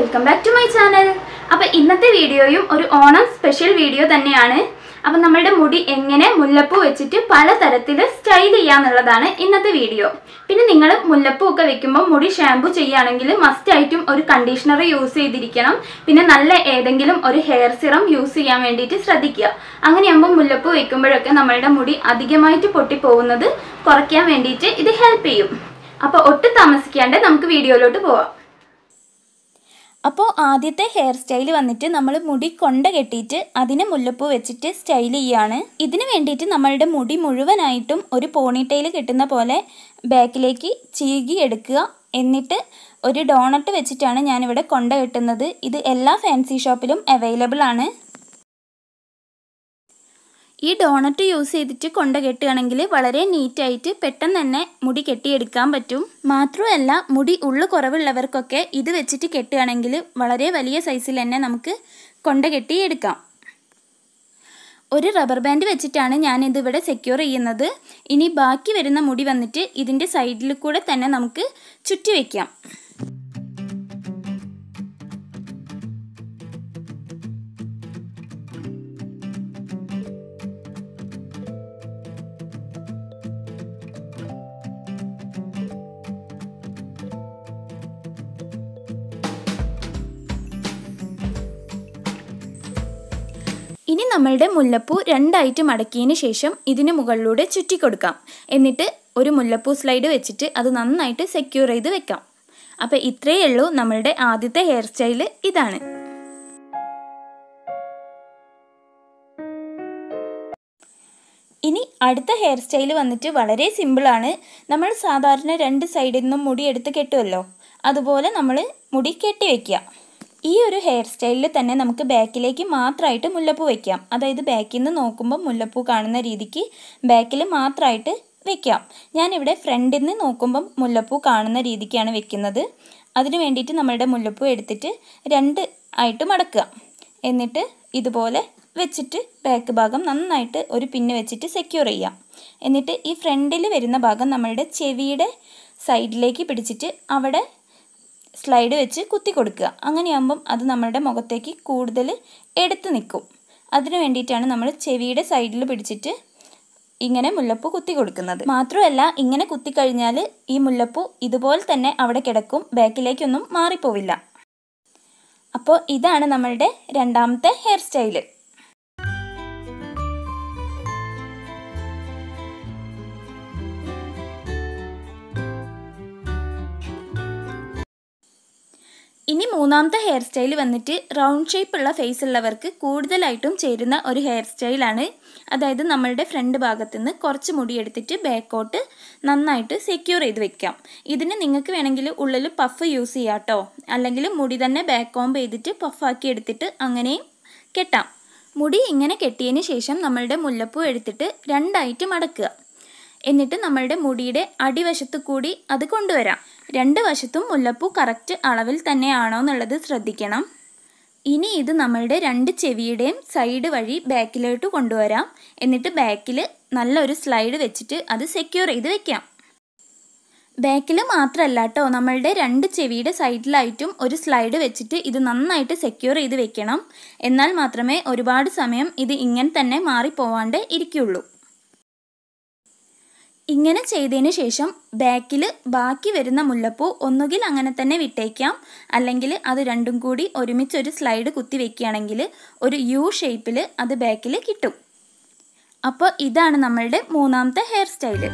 welcome back to my channel അപ്പോൾ ഇന്നത്തെ വീഡിയോയും ഒരു ഓണം സ്പെഷ്യൽ വീഡിയോ തന്നെയാണ് അപ്പം നമ്മളുടെ മുടി എങ്ങനെ മുല്ലപ്പൂ വെച്ചിട്ട് പലതരത്തിൽ സ്റ്റൈൽ ചെയ്യാന്നുള്ളതാണ് ഇന്നത്തെ വീഡിയോ പിന്നെ നിങ്ങൾ മുല്ലപ്പൂ ഒക്കെ വെക്കുമ്പോൾ മുടി ഷാമ്പു ചെയ്യുകയാണെങ്കിൽ മസ്റ്റ് ആയിട്ടും ഒരു കണ്ടീഷണർ യൂസ് ചെയ്തിരിക്കണം പിന്നെ നല്ല ഏതെങ്കിലും ഒരു ഹെയർ സിറം യൂസ് ചെയ്യാൻ വേണ്ടിയിട്ട് ശ്രദ്ധിക്കുക അങ്ങനെയാകുമ്പോൾ മുല്ലപ്പൂ വെക്കുമ്പോഴൊക്കെ നമ്മളുടെ മുടി അധികമായിട്ട് പൊട്ടിപ്പോകുന്നത് കുറയ്ക്കാൻ വേണ്ടിയിട്ട് ഇത് ഹെൽപ്പ് ചെയ്യും അപ്പോൾ ഒട്ടും താമസിക്കാണ്ട് നമുക്ക് വീഡിയോയിലോട്ട് പോവാം അപ്പോൾ ആദ്യത്തെ ഹെയർ സ്റ്റൈൽ വന്നിട്ട് നമ്മൾ മുടി കൊണ്ട കെട്ടിയിട്ട് അതിനെ മുല്ലപ്പൂ വെച്ചിട്ട് സ്റ്റൈൽ ചെയ്യാണ് ഇതിന് വേണ്ടിയിട്ട് നമ്മളുടെ മുടി മുഴുവനായിട്ടും ഒരു പോണിറ്റെയിൽ കെട്ടുന്ന പോലെ ബാക്കിലേക്ക് ചീകി എടുക്കുക എന്നിട്ട് ഒരു ഡോണട്ട് വെച്ചിട്ടാണ് ഞാനിവിടെ കൊണ്ട കെട്ടുന്നത് ഇത് എല്ലാ ഫാൻസി ഷോപ്പിലും അവൈലബിൾ ആണ് ഈ ഡോണറ്റ് യൂസ് ചെയ്തിട്ട് കൊണ്ട കെട്ടുകയാണെങ്കിൽ വളരെ നീറ്റായിട്ട് പെട്ടെന്ന് തന്നെ മുടി കെട്ടിയെടുക്കാൻ പറ്റും മാത്രമല്ല മുടി ഉള്ളു കുറവുള്ളവർക്കൊക്കെ ഇത് വെച്ചിട്ട് കെട്ടുകയാണെങ്കിൽ വളരെ വലിയ സൈസിൽ തന്നെ നമുക്ക് കൊണ്ട കെട്ടിയെടുക്കാം ഒരു റബ്ബർ ബാൻഡ് വെച്ചിട്ടാണ് ഞാൻ ഇതിവിടെ സെക്യൂർ ചെയ്യുന്നത് ഇനി ബാക്കി വരുന്ന മുടി വന്നിട്ട് ഇതിൻ്റെ സൈഡിൽ കൂടെ തന്നെ നമുക്ക് ചുറ്റി വയ്ക്കാം ഇനി നമ്മളുടെ മുല്ലപ്പൂ രണ്ടായിട്ട് മടക്കിയതിന് ശേഷം ഇതിന് മുകളിലൂടെ ചുറ്റിക്കൊടുക്കാം എന്നിട്ട് ഒരു മുല്ലപ്പൂ സ്ലൈഡ് വെച്ചിട്ട് അത് നന്നായിട്ട് സെക്യൂർ ചെയ്ത് വെക്കാം അപ്പോൾ ഇത്രയേ ഉള്ളൂ നമ്മളുടെ ആദ്യത്തെ ഹെയർ സ്റ്റൈൽ ഇതാണ് ഇനി അടുത്ത ഹെയർ സ്റ്റൈൽ വന്നിട്ട് വളരെ സിമ്പിളാണ് നമ്മൾ സാധാരണ രണ്ട് സൈഡിൽ നിന്നും മുടി എടുത്ത് കെട്ടുമല്ലോ അതുപോലെ നമ്മൾ മുടി കെട്ടി വയ്ക്കുക ഈ ഒരു ഹെയർ സ്റ്റൈലിൽ തന്നെ നമുക്ക് ബാക്കിലേക്ക് മാത്രമായിട്ട് മുല്ലപ്പൂ വെക്കാം അതായത് ബാക്കിൽ നിന്ന് നോക്കുമ്പോൾ മുല്ലപ്പൂ കാണുന്ന രീതിക്ക് ബാക്കിൽ മാത്രമായിട്ട് വെക്കാം ഞാനിവിടെ ഫ്രണ്ടിൽ നിന്ന് നോക്കുമ്പം മുല്ലപ്പൂ കാണുന്ന രീതിക്കാണ് വെക്കുന്നത് അതിന് വേണ്ടിയിട്ട് നമ്മളുടെ മുല്ലപ്പൂ എടുത്തിട്ട് രണ്ട് ആയിട്ട് മടക്കുക എന്നിട്ട് ഇതുപോലെ വെച്ചിട്ട് ബാക്ക് ഭാഗം നന്നായിട്ട് ഒരു പിന്ന് വെച്ചിട്ട് സെക്യൂർ ചെയ്യാം എന്നിട്ട് ഈ ഫ്രണ്ടിൽ വരുന്ന ഭാഗം നമ്മളുടെ ചെവിയുടെ സൈഡിലേക്ക് പിടിച്ചിട്ട് അവിടെ സ്ലൈഡ് വെച്ച് കുത്തി കൊടുക്കുക അങ്ങനെയാകുമ്പം അത് നമ്മളുടെ മുഖത്തേക്ക് കൂടുതൽ എടുത്ത് നിൽക്കും അതിന് വേണ്ടിയിട്ടാണ് നമ്മൾ ചെവിയുടെ സൈഡിൽ പിടിച്ചിട്ട് ഇങ്ങനെ മുല്ലപ്പൂ കുത്തി കൊടുക്കുന്നത് മാത്രമല്ല ഇങ്ങനെ കുത്തിക്കഴിഞ്ഞാൽ ഈ മുല്ലപ്പൂ ഇതുപോലെ തന്നെ അവിടെ കിടക്കും ബാക്കിലേക്കൊന്നും മാറിപ്പോവില്ല അപ്പോൾ ഇതാണ് നമ്മളുടെ രണ്ടാമത്തെ ഹെയർ സ്റ്റൈല് ഇനി മൂന്നാമത്തെ ഹെയർ സ്റ്റൈൽ വന്നിട്ട് റൗണ്ട് ഷേപ്പ് ഉള്ള ഫേസ് ഉള്ളവർക്ക് കൂടുതലായിട്ടും ചേരുന്ന ഒരു ഹെയർ സ്റ്റൈലാണ് അതായത് നമ്മളുടെ ഫ്രണ്ട് ഭാഗത്ത് നിന്ന് കുറച്ച് മുടി എടുത്തിട്ട് ബാക്കോട്ട് നന്നായിട്ട് സെക്യൂർ ചെയ്ത് വെക്കാം ഇതിന് നിങ്ങൾക്ക് വേണമെങ്കിൽ ഉള്ളിൽ പഫ് യൂസ് ചെയ്യാം കേട്ടോ അല്ലെങ്കിൽ മുടി തന്നെ ബാക്ക് കോംബ് ചെയ്തിട്ട് പഫാക്കി എടുത്തിട്ട് അങ്ങനെയും കെട്ടാം മുടി ഇങ്ങനെ കെട്ടിയതിന് ശേഷം നമ്മളുടെ മുല്ലപ്പൂ എടുത്തിട്ട് രണ്ടായിട്ട് മടക്കുക എന്നിട്ട് നമ്മളുടെ മുടിയുടെ അടിവശത്ത് കൂടി അത് കൊണ്ടുവരാം രണ്ട് വശത്തും മുല്ലപ്പൂ കറക്റ്റ് അളവിൽ തന്നെയാണോ എന്നുള്ളത് ശ്രദ്ധിക്കണം ഇനി ഇത് നമ്മളുടെ രണ്ട് ചെവിയുടെയും സൈഡ് വഴി ബാക്കിലോട്ട് കൊണ്ടുവരാം എന്നിട്ട് ബാക്കിൽ നല്ലൊരു സ്ലൈഡ് വെച്ചിട്ട് അത് സെക്യൂർ ചെയ്ത് വെക്കാം ബാക്കിൽ മാത്രമല്ല കേട്ടോ നമ്മളുടെ രണ്ട് ചെവിയുടെ സൈഡിലായിട്ടും ഒരു സ്ലൈഡ് വെച്ചിട്ട് ഇത് നന്നായിട്ട് സെക്യൂർ ചെയ്ത് വെക്കണം എന്നാൽ മാത്രമേ ഒരുപാട് സമയം ഇത് ഇങ്ങനെ തന്നെ മാറിപ്പോവാണ്ട് ഇരിക്കുള്ളൂ ഇങ്ങനെ ചെയ്തതിന് ശേഷം ബാക്കിൽ ബാക്കി വരുന്ന മുല്ലപ്പൂ ഒന്നുകിൽ അങ്ങനെ തന്നെ വിട്ടേക്കാം അല്ലെങ്കിൽ അത് രണ്ടും കൂടി ഒരുമിച്ച് ഒരു സ്ലൈഡ് കുത്തി വെക്കുകയാണെങ്കിൽ ഒരു യു ഷേപ്പിൽ അത് ബാക്കിൽ കിട്ടും അപ്പോൾ ഇതാണ് നമ്മളുടെ മൂന്നാമത്തെ ഹെയർ സ്റ്റൈല്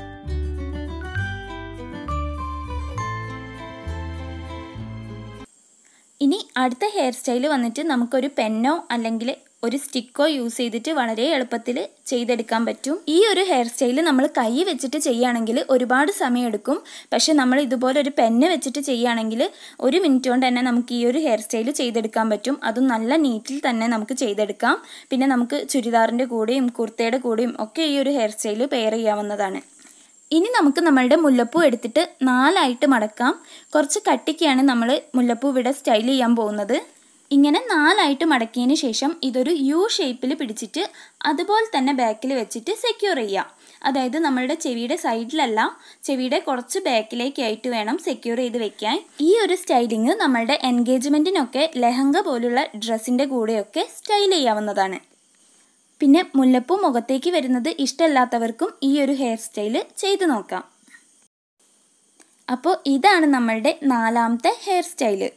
ഇനി അടുത്ത ഹെയർ സ്റ്റൈൽ വന്നിട്ട് നമുക്കൊരു പെന്നോ അല്ലെങ്കിൽ ഒരു സ്റ്റിക്കോ യൂസ് ചെയ്തിട്ട് വളരെ എളുപ്പത്തിൽ ചെയ്തെടുക്കാൻ പറ്റും ഈ ഒരു ഹെയർ സ്റ്റൈൽ നമ്മൾ കൈ വെച്ചിട്ട് ചെയ്യുകയാണെങ്കിൽ ഒരുപാട് സമയം എടുക്കും പക്ഷേ നമ്മൾ ഇതുപോലെ ഒരു പെന്ന് വെച്ചിട്ട് ചെയ്യുകയാണെങ്കിൽ ഒരു മിനിറ്റ് കൊണ്ട് തന്നെ നമുക്ക് ഈ ഒരു ഹെയർ സ്റ്റൈൽ ചെയ്തെടുക്കാൻ പറ്റും അതും നല്ല നീറ്റിൽ തന്നെ നമുക്ക് ചെയ്തെടുക്കാം പിന്നെ നമുക്ക് ചുരിദാറിൻ്റെ കൂടെയും കുർത്തയുടെ കൂടെയും ഒക്കെ ഈ ഒരു ഹെയർ സ്റ്റൈൽ പെയർ ചെയ്യാവുന്നതാണ് ഇനി നമുക്ക് നമ്മളുടെ മുല്ലപ്പൂ എടുത്തിട്ട് നാലായിട്ട് മടക്കാം കുറച്ച് കട്ടിക്കാണ് നമ്മൾ മുല്ലപ്പൂ ഇവിടെ സ്റ്റൈൽ ചെയ്യാൻ പോകുന്നത് ഇങ്ങനെ നാലായിട്ട് മടക്കിയതിന് ശേഷം ഇതൊരു യു ഷേപ്പിൽ പിടിച്ചിട്ട് അതുപോലെ തന്നെ ബാക്കിൽ വെച്ചിട്ട് സെക്യൂർ ചെയ്യാം അതായത് നമ്മളുടെ ചെവിയുടെ സൈഡിലല്ല ചെവിയുടെ കുറച്ച് ബാക്കിലേക്കായിട്ട് വേണം സെക്യൂർ ചെയ്ത് വെക്കാൻ ഈ ഒരു സ്റ്റൈലിങ് നമ്മളുടെ എൻഗേജ്മെൻറ്റിനൊക്കെ ലെഹങ്ക പോലുള്ള ഡ്രസ്സിൻ്റെ കൂടെയൊക്കെ സ്റ്റൈൽ ചെയ്യാവുന്നതാണ് പിന്നെ മുല്ലപ്പൂ മുഖത്തേക്ക് വരുന്നത് ഇഷ്ടമല്ലാത്തവർക്കും ഈ ഒരു ഹെയർ സ്റ്റൈല് ചെയ്തു നോക്കാം അപ്പോൾ ഇതാണ് നമ്മളുടെ നാലാമത്തെ ഹെയർ സ്റ്റൈല്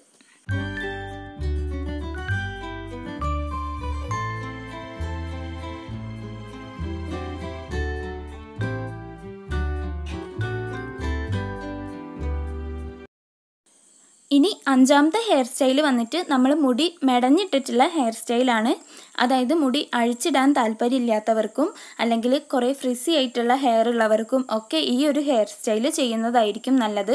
ഇനി അഞ്ചാമത്തെ ഹെയർ സ്റ്റൈൽ വന്നിട്ട് നമ്മൾ മുടി മെടഞ്ഞിട്ടിട്ടുള്ള ഹെയർ സ്റ്റൈലാണ് അതായത് മുടി അഴിച്ചിടാൻ താല്പര്യമില്ലാത്തവർക്കും അല്ലെങ്കിൽ കുറേ ഫ്രിസി ആയിട്ടുള്ള ഹെയർ ഉള്ളവർക്കും ഒക്കെ ഈ ഒരു ഹെയർ സ്റ്റൈൽ ചെയ്യുന്നതായിരിക്കും നല്ലത്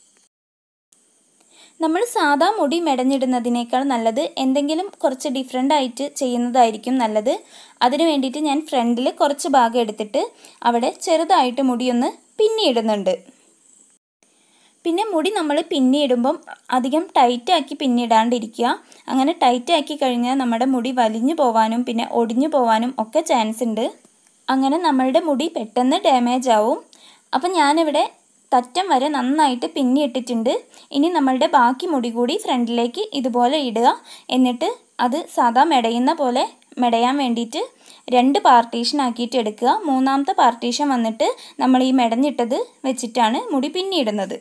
നമ്മൾ സാധാ മുടി മെടഞ്ഞിടുന്നതിനേക്കാൾ നല്ലത് എന്തെങ്കിലും കുറച്ച് ഡിഫറെൻ്റ് ആയിട്ട് ചെയ്യുന്നതായിരിക്കും നല്ലത് അതിന് വേണ്ടിയിട്ട് ഞാൻ ഫ്രണ്ടിൽ കുറച്ച് ഭാഗം എടുത്തിട്ട് അവിടെ ചെറുതായിട്ട് മുടിയൊന്ന് പിന്നിയിടുന്നുണ്ട് പിന്നെ മുടി നമ്മൾ പിന്നിയിടുമ്പം അധികം ടൈറ്റാക്കി പിന്നിടാണ്ടിരിക്കുക അങ്ങനെ ടൈറ്റാക്കി കഴിഞ്ഞാൽ നമ്മുടെ മുടി വലിഞ്ഞു പോവാനും പിന്നെ ഒടിഞ്ഞു പോവാനും ഒക്കെ ചാൻസ് ഉണ്ട് അങ്ങനെ നമ്മളുടെ മുടി പെട്ടെന്ന് ഡാമേജ് ആവും അപ്പം ഞാനിവിടെ തറ്റം വരെ നന്നായിട്ട് പിന്നിയിട്ടിട്ടുണ്ട് ഇനി നമ്മളുടെ ബാക്കി മുടി കൂടി ഫ്രണ്ടിലേക്ക് ഇതുപോലെ ഇടുക എന്നിട്ട് അത് സാധാ മെടയുന്ന പോലെ മെടയാൻ വേണ്ടിയിട്ട് രണ്ട് പാർട്ടീഷൻ ആക്കിയിട്ട് എടുക്കുക മൂന്നാമത്തെ പാർട്ടീഷൻ വന്നിട്ട് നമ്മൾ ഈ മെടഞ്ഞിട്ടത് വെച്ചിട്ടാണ് മുടി പിന്നിയിടുന്നത്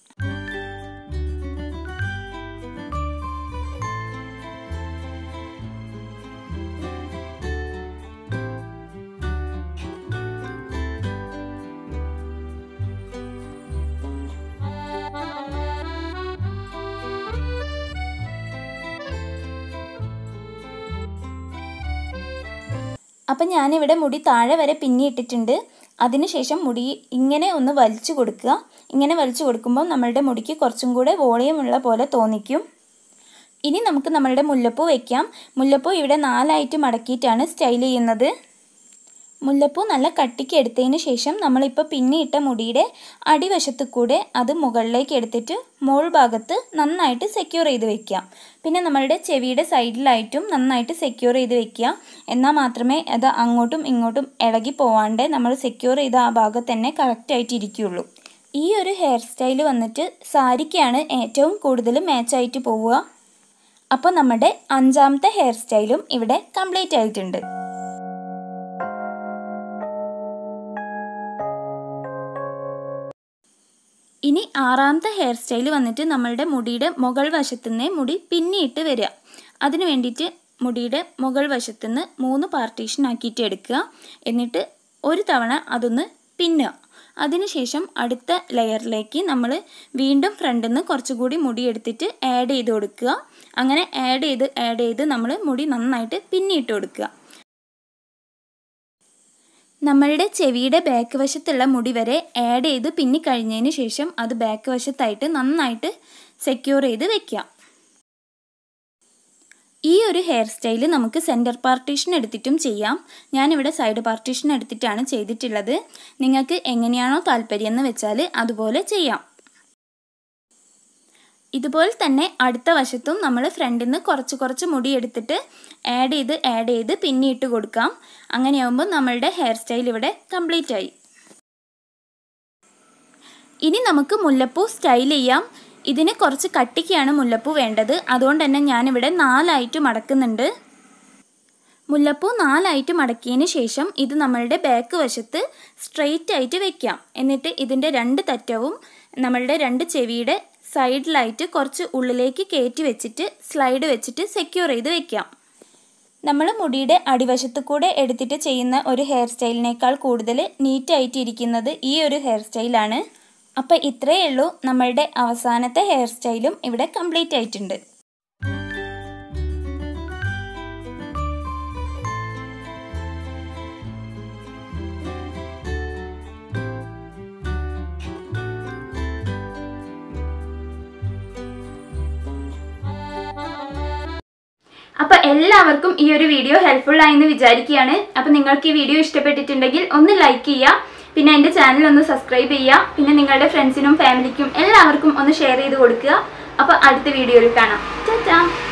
അപ്പം ഞാനിവിടെ മുടി താഴെ വരെ പിന്നിയിട്ടിട്ടുണ്ട് അതിനുശേഷം മുടി ഇങ്ങനെ ഒന്ന് വലിച്ചു കൊടുക്കുക ഇങ്ങനെ വലിച്ചു കൊടുക്കുമ്പോൾ നമ്മളുടെ മുടിക്ക് കുറച്ചും കൂടെ വോളിയമുള്ള പോലെ തോന്നിക്കും ഇനി നമുക്ക് നമ്മളുടെ മുല്ലപ്പൂ വയ്ക്കാം മുല്ലപ്പൂ ഇവിടെ നാലായിട്ട് മടക്കിയിട്ടാണ് സ്റ്റൈൽ ചെയ്യുന്നത് മുല്ലപ്പൂ നല്ല കട്ടിക്ക് എടുത്തതിന് ശേഷം നമ്മളിപ്പോൾ പിന്നിയിട്ട മുടിയുടെ അടിവശത്ത് കൂടെ അത് മുകളിലേക്ക് എടുത്തിട്ട് മോൾ ഭാഗത്ത് നന്നായിട്ട് സെക്യൂർ ചെയ്ത് വെക്കാം പിന്നെ നമ്മളുടെ ചെവിയുടെ സൈഡിലായിട്ടും നന്നായിട്ട് സെക്യൂർ ചെയ്ത് വെക്കുക എന്നാൽ മാത്രമേ അത് അങ്ങോട്ടും ഇങ്ങോട്ടും ഇളകി പോവാണ്ട് നമ്മൾ സെക്യൂർ ചെയ്ത ആ ഭാഗത്ത് തന്നെ കറക്റ്റായിട്ട് ഇരിക്കുകയുള്ളൂ ഈ ഒരു ഹെയർ സ്റ്റൈൽ വന്നിട്ട് സാരിക്കാണ് ഏറ്റവും കൂടുതൽ മാച്ചായിട്ട് പോവുക അപ്പോൾ നമ്മുടെ അഞ്ചാമത്തെ ഹെയർ സ്റ്റൈലും ഇവിടെ കംപ്ലീറ്റ് ആയിട്ടുണ്ട് ഇനി ആറാമത്തെ ഹെയർ സ്റ്റൈൽ വന്നിട്ട് നമ്മളുടെ മുടിയുടെ മുകൾ വശത്തു നിന്ന് മുടി പിന്നിയിട്ട് വരിക അതിന് വേണ്ടിയിട്ട് മുടിയുടെ മുകൾ വശത്തു നിന്ന് മൂന്ന് പാർട്ടീഷൻ ആക്കിയിട്ട് എടുക്കുക എന്നിട്ട് ഒരു തവണ അതൊന്ന് പിന്നുക അതിനുശേഷം അടുത്ത ലെയറിലേക്ക് നമ്മൾ വീണ്ടും ഫ്രണ്ടിൽ നിന്ന് കുറച്ചുകൂടി മുടി എടുത്തിട്ട് ആഡ് ചെയ്ത് കൊടുക്കുക അങ്ങനെ ആഡ് ചെയ്ത് ആഡ് ചെയ്ത് നമ്മൾ മുടി നന്നായിട്ട് പിന്നിയിട്ട് കൊടുക്കുക നമ്മളുടെ ചെവിയുടെ ബാക്ക് വശത്തുള്ള മുടി വരെ ആഡ് ചെയ്ത് പിന്നി കഴിഞ്ഞതിന് ശേഷം അത് ബാക്ക് വശത്തായിട്ട് നന്നായിട്ട് സെക്യൂർ ചെയ്ത് വെക്കുക ഈ ഒരു ഹെയർ സ്റ്റൈൽ നമുക്ക് സെൻറ്റർ പാർട്ടീഷൻ എടുത്തിട്ടും ചെയ്യാം ഞാനിവിടെ സൈഡ് പാർട്ടീഷൻ എടുത്തിട്ടാണ് ചെയ്തിട്ടുള്ളത് നിങ്ങൾക്ക് എങ്ങനെയാണോ താല്പര്യം എന്ന് വെച്ചാൽ അതുപോലെ ചെയ്യാം ഇതുപോലെ തന്നെ അടുത്ത വശത്തും നമ്മൾ ഫ്രണ്ടിൽ നിന്ന് കുറച്ച് കുറച്ച് മുടി എടുത്തിട്ട് ആഡ് ചെയ്ത് ആഡ് ചെയ്ത് പിന്നിട്ട് കൊടുക്കാം അങ്ങനെയാകുമ്പോൾ നമ്മളുടെ ഹെയർ സ്റ്റൈൽ ഇവിടെ കംപ്ലീറ്റ് ആയി ഇനി നമുക്ക് മുല്ലപ്പൂ സ്റ്റൈൽ ചെയ്യാം ഇതിന് കുറച്ച് കട്ടിക്കാണ് മുല്ലപ്പൂ വേണ്ടത് അതുകൊണ്ട് തന്നെ ഞാനിവിടെ നാലായിട്ട് മടക്കുന്നുണ്ട് മുല്ലപ്പൂ നാലായിട്ട് മടക്കിയതിന് ശേഷം ഇത് നമ്മളുടെ ബാക്ക് വശത്ത് സ്ട്രെയിറ്റ് ആയിട്ട് വെക്കാം എന്നിട്ട് ഇതിൻ്റെ രണ്ട് തറ്റവും നമ്മളുടെ രണ്ട് ചെവിയുടെ സൈഡിലായിട്ട് കുറച്ച് ഉള്ളിലേക്ക് കയറ്റി വെച്ചിട്ട് സ്ലൈഡ് വെച്ചിട്ട് സെക്യൂർ ചെയ്ത് വെക്കാം നമ്മൾ മുടിയുടെ അടിവശത്ത് കൂടെ എടുത്തിട്ട് ചെയ്യുന്ന ഒരു ഹെയർ സ്റ്റൈലിനേക്കാൾ കൂടുതൽ നീറ്റായിട്ട് ഇരിക്കുന്നത് ഈ ഒരു ഹെയർ സ്റ്റൈലാണ് അപ്പോൾ ഇത്രയേ ഉള്ളൂ നമ്മളുടെ അവസാനത്തെ ഹെയർ സ്റ്റൈലും ഇവിടെ കംപ്ലീറ്റ് ആയിട്ടുണ്ട് അപ്പൊ എല്ലാവർക്കും ഈ ഒരു വീഡിയോ ഹെൽപ്ഫുൾ ആയെന്ന് വിചാരിക്കുകയാണ് അപ്പൊ നിങ്ങൾക്ക് ഈ വീഡിയോ ഇഷ്ടപ്പെട്ടിട്ടുണ്ടെങ്കിൽ ഒന്ന് ലൈക്ക് ചെയ്യുക പിന്നെ എൻ്റെ ചാനൽ ഒന്ന് സബ്സ്ക്രൈബ് ചെയ്യുക പിന്നെ നിങ്ങളുടെ ഫ്രണ്ട്സിനും ഫാമിലിക്കും എല്ലാവർക്കും ഒന്ന് ഷെയർ ചെയ്ത് കൊടുക്കുക അപ്പൊ അടുത്ത വീഡിയോയിൽ കാണാം ചാ